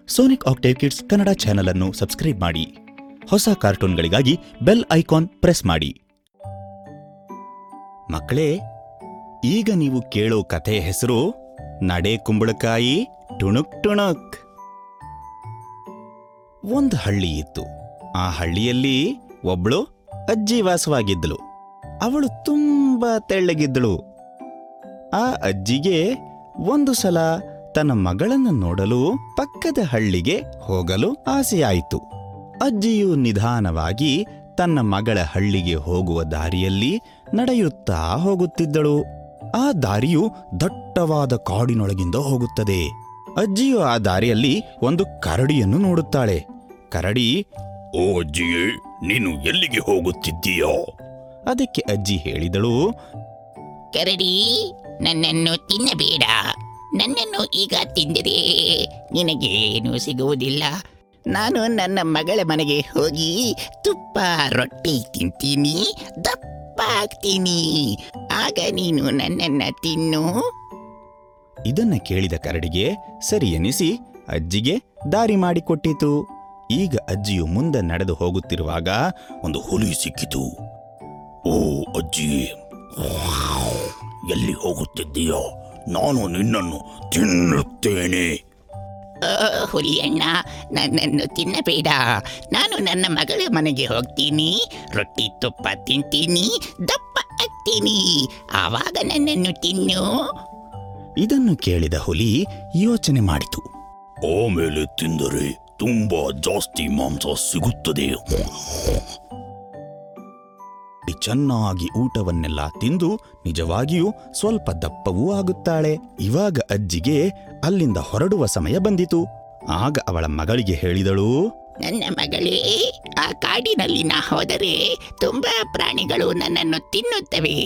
Sonic Octave kids Kannada channel ಅನ್ನು subscribe ಮಾಡಿ ಹೊಸ ಕಾರ್ಟೂನ್ಗಳಿಗಾಗಿ ಬೆಲ್ ಐಕಾನ್ ಪ್ರೆಸ್ ಮಾಡಿ ಮಕ್ಕಳೇ ಈಗ ನೀವು ಕೇಳೋ ಕಥೆ ಹೆಸರು ನಡೆ ಕುಂಬಳಕಾಯಿ ಟುಣುಕ್ ಟುಣುಕ್ ಒಂದು ಹಳ್ಳಿ ಇತ್ತು ಆ ಹಳ್ಳಿಯಲ್ಲಿ ಒಬ್ಳು ಅಜ್ಜಿ ವಾಸವಾಗಿದ್ದಳು ಅವಳು ತುಂಬಾ ತೆಳ್ಳಗಿದ್ದಳು ಆ ಅಜ್ಜಿಗೆ ಒಂದು ಸಲ ತನ್ನ ಮಗಳನ್ನು ನೋಡಲು ಪಕ್ಕದ ಹಳ್ಳಿಗೆ ಹೋಗಲು ಆಸೆಯಾಯಿತು ಅಜ್ಜಿಯು ನಿಧಾನವಾಗಿ ತನ್ನ ಮಗಳ ಹಳ್ಳಿಗೆ ಹೋಗುವ ದಾರಿಯಲ್ಲಿ ನಡೆಯುತ್ತಾ ಹೋಗುತ್ತಿದ್ದಳು ಆ ದಾರಿಯು ದಟ್ಟವಾದ ಕಾಡಿನೊಳಗಿಂದ ಹೋಗುತ್ತದೆ ಅಜ್ಜಿಯು ಆ ದಾರಿಯಲ್ಲಿ ಒಂದು ಕರಡಿಯನ್ನು ನೋಡುತ್ತಾಳೆ ಕರಡಿ ಓ ಅಜ್ಜಿಯೇ ನೀನು ಎಲ್ಲಿಗೆ ಹೋಗುತ್ತಿದ್ದೀಯೋ ಅದಕ್ಕೆ ಅಜ್ಜಿ ಹೇಳಿದಳು ಕರಡಿ ನನ್ನನ್ನು ತಿನ್ನಬೇಡ ನನ್ನನ್ನು ಈಗ ತಿಂದರೆ ನಿನಗೇನು ಸಿಗುವುದಿಲ್ಲ ನಾನು ನನ್ನ ಮಗಳ ಮನೆಗೆ ಹೋಗಿ ತುಪ್ಪ ರೊಟ್ಟಿ ತಿಂತೀನಿ ದಪ್ಪ ಆಗ್ತೀನಿ ಆಗ ನೀನು ನನ್ನನ್ನ ತಿನ್ನು ಇದನ್ನ ಕೇಳಿದ ಕರಡಿಗೆ ಸರಿ ಎನಿಸಿ ಅಜ್ಜಿಗೆ ದಾರಿ ಮಾಡಿಕೊಟ್ಟಿತು ಈಗ ಅಜ್ಜಿಯು ಮುಂದೆ ನಡೆದು ಹೋಗುತ್ತಿರುವಾಗ ಒಂದು ಹುಲಿ ಸಿಕ್ಕಿತು ಓ ಅಜ್ಜಿಯೇ ಎಲ್ಲಿ ಹೋಗುತ್ತಿದ್ದೀಯೋ ನಾನು ನಿನ್ನನ್ನು ತಿನ್ನುತ್ತೇನೆ ಓ, ಹುಲಿಯಣ್ಣ ನನ್ನನ್ನು ತಿನ್ನಬೇಡ ನಾನು ನನ್ನ ಮಗಳ ಮನೆಗೆ ಹೋಗ್ತೀನಿ ರೊಟ್ಟಿ ತುಪ್ಪ ತಿಂತೀನಿ ದಪ್ಪ ಆಗ್ತೀನಿ ಆವಾಗ ನನ್ನನ್ನು ತಿನ್ನು ಇದನ್ನು ಕೇಳಿದ ಹುಲಿ ಯೋಚನೆ ಮಾಡಿತು ಆಮೇಲೆ ತಿಂದರೆ ತುಂಬಾ ಜಾಸ್ತಿ ಮಾಂಸ ಸಿಗುತ್ತದೆ ಈ ಚೆನ್ನಾಗಿ ಊಟವನ್ನೆಲ್ಲ ತಿಂದು ನಿಜವಾಗಿಯೂ ಸ್ವಲ್ಪ ದಪ್ಪವೂ ಆಗುತ್ತಾಳೆ ಇವಾಗ ಅಜ್ಜಿಗೆ ಅಲ್ಲಿಂದ ಹೊರಡುವ ಸಮಯ ಬಂದಿತು ಆಗ ಅವಳ ಮಗಳಿಗೆ ಹೇಳಿದಳು ನನ್ನ ಮಗಳೇ ಆ ಕಾಡಿನಲ್ಲಿ ನಾ ಹೋದರೆ ತುಂಬಾ ಪ್ರಾಣಿಗಳು ನನ್ನನ್ನು ತಿನ್ನುತ್ತವೆ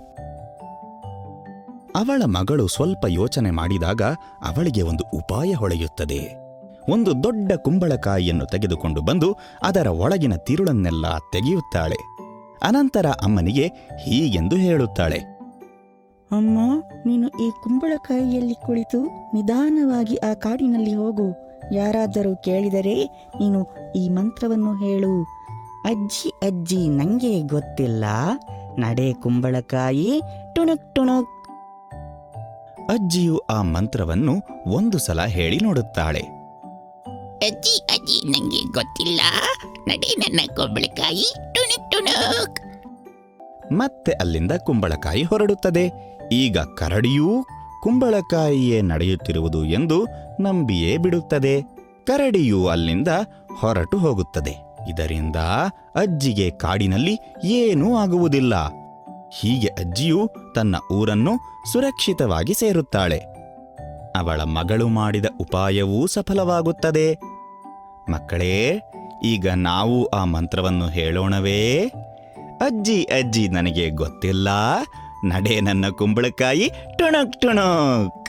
ಅವಳ ಮಗಳು ಸ್ವಲ್ಪ ಯೋಚನೆ ಮಾಡಿದಾಗ ಅವಳಿಗೆ ಒಂದು ಉಪಾಯ ಹೊಳೆಯುತ್ತದೆ ಒಂದು ದೊಡ್ಡ ಕುಂಬಳಕಾಯಿಯನ್ನು ತೆಗೆದುಕೊಂಡು ಬಂದು ಅದರ ಒಳಗಿನ ತಿರುಳನ್ನೆಲ್ಲ ತೆಗೆಯುತ್ತಾಳೆ ಅನಂತರ ಅಮ್ಮನಿಗೆ ಹೀಗೆಂದು ಹೇಳುತ್ತಾಳೆ ಅಮ್ಮ ನೀನು ಈ ಕುಂಬಳಕಾಯಿಯಲ್ಲಿ ಕುಳಿತು ನಿಧಾನವಾಗಿ ಆ ಕಾಡಿನಲ್ಲಿ ಹೋಗು ಯಾರಾದರೂ ಕೇಳಿದರೆ ನೀನು ಈ ಮಂತ್ರವನ್ನು ಹೇಳು ಅಜ್ಜಿ ಅಜ್ಜಿ ನಂಗೆ ಗೊತ್ತಿಲ್ಲ ನಡೆ ಕುಂಬಳಕಾಯಿ ಟುಣುಕ್ ಟುಣುಕ್ ಅಜ್ಜಿಯು ಆ ಮಂತ್ರವನ್ನು ಒಂದು ಸಲ ಹೇಳಿ ನೋಡುತ್ತಾಳೆ ಅಜ್ಜಿ ಅಜ್ಜಿ ನಂಗೆ ಗೊತ್ತಿಲ್ಲ ನಡೆ ನನ್ನ ಕೊಬ್ಬಳಕಾಯಿ ಟುಣುಕ್ ಟುಣುಕ್ ಮತ್ತೆ ಅಲ್ಲಿಂದ ಕುಂಬಳಕಾಯಿ ಹೊರಡುತ್ತದೆ ಈಗ ಕರಡಿಯೂ ಕುಂಬಳಕಾಯಿಯೇ ನಡೆಯುತ್ತಿರುವುದು ಎಂದು ನಂಬಿಯೇ ಬಿಡುತ್ತದೆ ಕರಡಿಯು ಅಲ್ಲಿಂದ ಹೊರಟು ಹೋಗುತ್ತದೆ ಇದರಿಂದ ಅಜ್ಜಿಗೆ ಕಾಡಿನಲ್ಲಿ ಏನೂ ಆಗುವುದಿಲ್ಲ ಹೀಗೆ ಅಜ್ಜಿಯು ತನ್ನ ಊರನ್ನು ಸುರಕ್ಷಿತವಾಗಿ ಸೇರುತ್ತಾಳೆ ಅವಳ ಮಗಳು ಮಾಡಿದ ಉಪಾಯವೂ ಸಫಲವಾಗುತ್ತದೆ ಮಕ್ಕಳೇ ಈಗ ನಾವು ಆ ಮಂತ್ರವನ್ನು ಹೇಳೋಣವೇ ಅಜ್ಜಿ ಅಜ್ಜಿ ನನಗೆ ಗೊತ್ತಿಲ್ಲ ನಡೆ ನನ್ನ ಕುಂಬಳಕಾಯಿ ಟುಣಕ್ ಟುಣಕ್